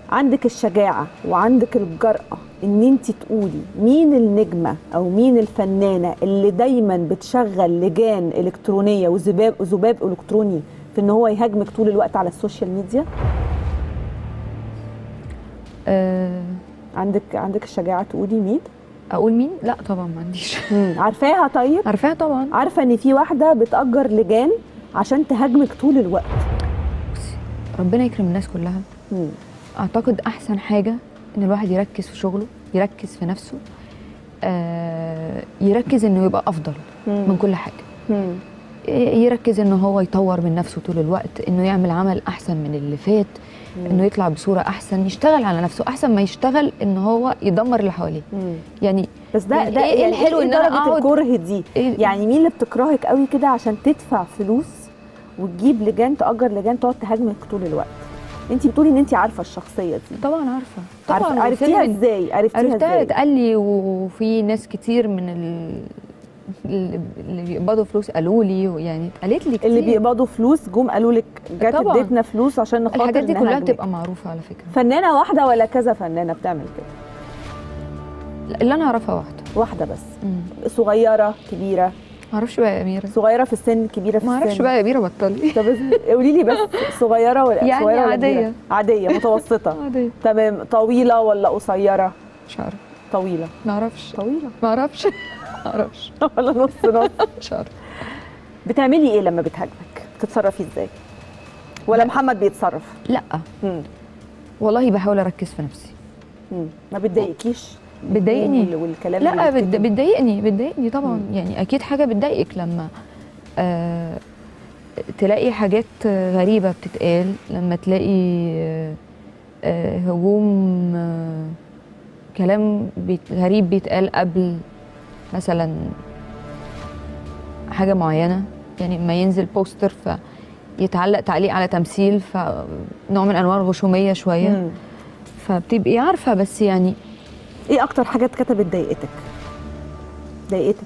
عندك الشجاعه وعندك الجرأه ان انت تقولي مين النجمه او مين الفنانه اللي دايما بتشغل لجان الكترونيه وذباب ذباب الكتروني في ان هو يهاجمك طول الوقت على السوشيال ميديا آه، عندك عندك الشجاعه تقولي مين اقول مين لا طبعا ما عنديش عارفاها طيب عارفاها طبعا عارفه ان في واحده بتأجر لجان عشان تهاجمك طول الوقت بصي ربنا يكرم الناس كلها مم. اعتقد احسن حاجه ان الواحد يركز في شغله يركز في نفسه آه، يركز انه يبقى افضل من كل حاجه مم. يركز ان هو يطور من نفسه طول الوقت انه يعمل عمل احسن من اللي فات انه يطلع بصوره احسن يشتغل على نفسه احسن ما يشتغل ان هو يدمر اللي حواليه مم. يعني بس ده يعني ده إيه يعني الحلو ايه إن أنا درجه أقعد- الكره دي إيه- يعني مين اللي بتكرهك قوي كده عشان تدفع فلوس وتجيب لجان تأجر لجان تقعد تهاجمك طول الوقت انت بتقولي ان انت عارفه الشخصيه دي طبعا عارفه عارفة طبعا عرفتيها وفيلم- ازاي عرفتيها عرفتها ازاي اتقال لي وفي ناس كتير من ال... اللي اللي بيقبضوا فلوس قالوا لي ويعني اتقالت لي كتير اللي بيقبضوا فلوس جم قالوا لك جت طبعا. اديتنا فلوس عشان نخاطر الحاجات دي كلها نهاجمك. بتبقى معروفه على فكره فنانه واحده ولا كذا فنانه بتعمل كده لا، اللي انا اعرفها واحده واحده بس مم. صغيره كبيره ما اعرفش بقى يا اميره صغيره في السن كبيره في ما اعرفش السن بقى يا اميره بطلي طب اس- قولي لي بس صغيره ولا يعني صغيره ولا عادية. كبيرة؟ عاديه متوسطه عادي تمام طويله ولا قصيره مش عارفه طويله ما اعرفش طويله ما اعرفش ما اعرفش ولا نص نص مش عارفه بتعملي ايه لما بتهاجمك بتتصرفي ازاي ولا محمد بيتصرف لا مم. والله بحاول اركز في نفسي مم. ما بتضايقكيش بتضايقني. وال- والكلام لا اللي بت- بيتكتب؟ بتضايقني بتضايقني طبعا مم. يعني اكيد حاجه بتضايقك لما آه تلاقي حاجات غريبه بتتقال لما تلاقي آه آه هجوم آه كلام بيت غريب بيتقال قبل مثلا حاجه معينه يعني ما ينزل بوستر فيتعلق تعليق على تمثيل فنوع من انواع الغشوميه شويه مم. فبتبقي عارفه بس يعني ايه اكتر حاجه اتكتبت ضايقتك ضايقتك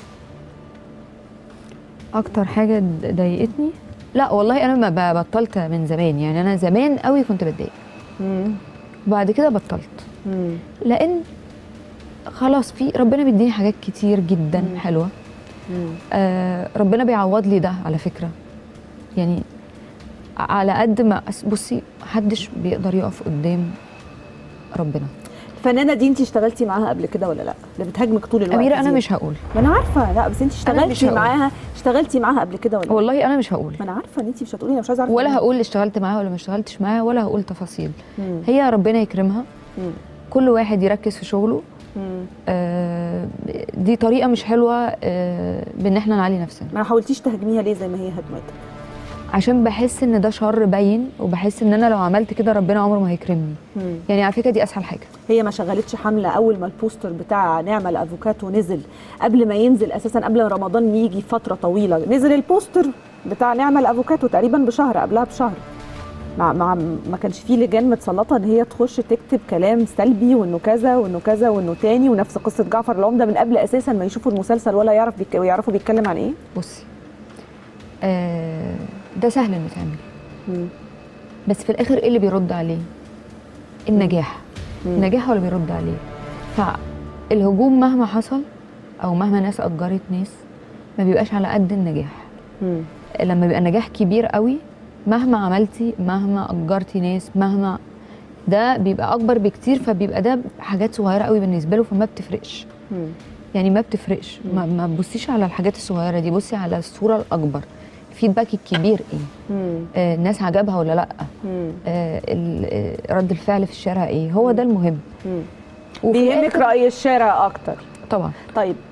اكتر حاجه د- ضايقتني لا والله انا ما ب- بطلت من زمان يعني انا زمان قوي كنت بتضايق مم. وبعد كده بطلت مم. لان خلاص في ربنا بيديني حاجات كتير جدا مم. حلوه مم. آه ربنا بيعوض لي ده على فكره يعني على قد ما أس- بصي محدش بيقدر يقف قدام ربنا الفنانه دي انت اشتغلتي معاها قبل كده ولا لا اللي بتهاجمك طول الوقت اميره انا دي. مش هقول ما انا عارفه لا بس انت مش اشتغلتي هقول. معاها اشتغلتي معاها قبل كده ولا لا؟ والله انا مش هقول ما انا عارفه ان انت مش هتقولي انا مش عايزه اعرف ولا هقول اشتغلت معاها ولا ما اشتغلتش معاها ولا هقول تفاصيل مم. هي ربنا يكرمها مم. كل واحد يركز في شغله مم. آه، دي طريقه مش حلوه آه، بان احنا نعلي نفسنا ما حاولتيش تهاجميها ليه زي ما هي هجمتك عشان بحس ان ده شر باين وبحس ان انا لو عملت كده ربنا عمره ما هيكرمني مم. يعني على فكره دي اسهل حاجه هي ما شغلتش حمله اول ما البوستر بتاع نعمه الافوكاتو نزل قبل ما ينزل اساسا قبل ما رمضان يجي فتره طويله نزل البوستر بتاع نعمه الافوكاتو تقريبا بشهر قبلها بشهر مع مع ما كانش فيه لجان متسلطه ان هي تخش تكتب كلام سلبي وانه كذا وانه كذا وانه تاني ونفس قصه جعفر العمده من قبل اساسا ما يشوفوا المسلسل ولا يعرف بيك... يعرفوا بيتكلم عن ايه بصي آه، ده سهل انه يتعمل مم. بس في الاخر ايه اللي بيرد عليه النجاح مم. النجاح هو اللي بيرد عليه فالهجوم مهما حصل او مهما ناس اجرت ناس ما بيبقاش على قد النجاح مم. لما بيبقى نجاح كبير قوي مهما عملتي مهما اجرتي ناس مهما ده بيبقى اكبر بكتير فبيبقى ده حاجات صغيره قوي بالنسبه له فما بتفرقش مم. يعني ما بتفرقش ما, ما تبصيش على الحاجات الصغيره دي بصي على الصوره الاكبر الفيدباك الكبير ايه مم. آه الناس عجبها ولا لا مم. آه ال- آه، رد الفعل في الشارع ايه هو ده المهم مم. وفي بيهمك الآخر- راي الشارع اكتر طبعا طيب